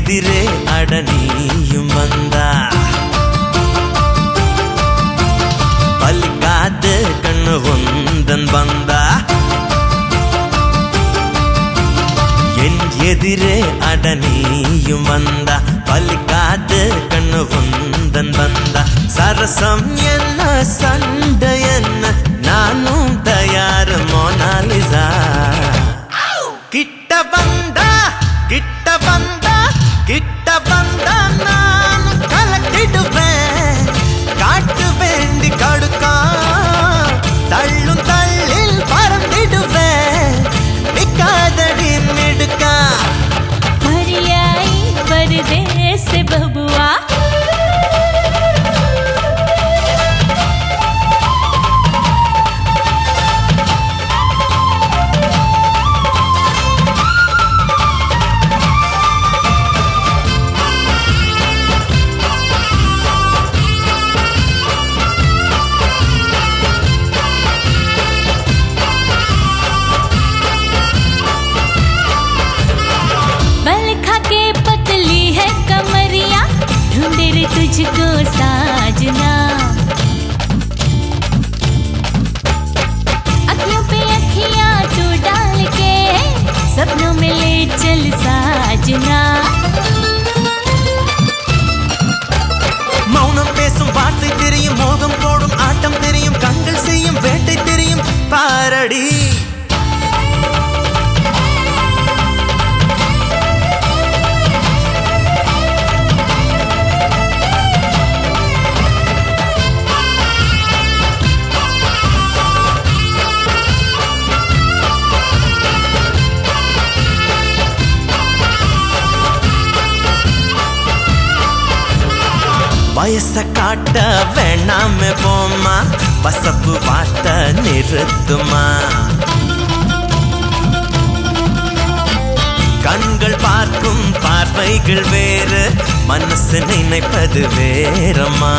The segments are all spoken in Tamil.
எதிரே அடனியும் வந்தா பலிக்காத கண்ணு உந்தன் வந்தா என் எதிரே அடனியும் வந்தா பலிக்காத கண்ணு உந்தன் வந்தா சரசம் என்ன சண்டை என்ன நானும் தயார் மோனாலிசா கிட்ட வந்தா கிட்ட வந்தா கிட்ட வந்தா நான் கலக்கிடுவேன் காட்டு வேண்டி கடுக்கா தள்ளும் தள்ளில் பறந்திடுவேன் நிக்காதடி மிடுக்கா हरियाई परदेस बबुआ बल खा के पतली है कमरिया ढूंढे रे तुझको साजना अखियों पे अखियां तू डाल के सपनों में ले चल साजना மௌனம் பேசும் வார்த்தை தெரியும் மோகம் போடும் ஆட்டம் தெரியும் கண்கள் செய்யும் வேட்டை தெரியும் பாரடி வயச காட்ட வேணாம போமா பசப்பு வாட்ட நிறுத்துமா கண்கள் பார்க்கும் பார்வைகள் வேறு மனசு நினைப்பது வேறம்மா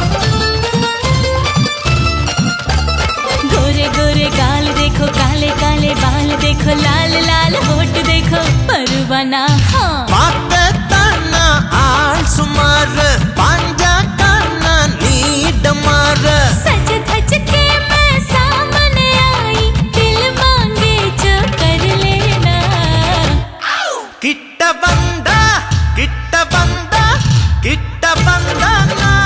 गोरे गोरे गाल देखो काले काले बाल देखो लाल लाल होठ देखो परवाना हाँ பார்க்கத்தானா ஆள் சுமார் பாஞ்சா காணா நீடமாற सच धज के मैं सामने आई दिल मांगे जो कर लेना கிட்ட வந்தா கிட்ட வந்தா கிட்ட வந்தா நான்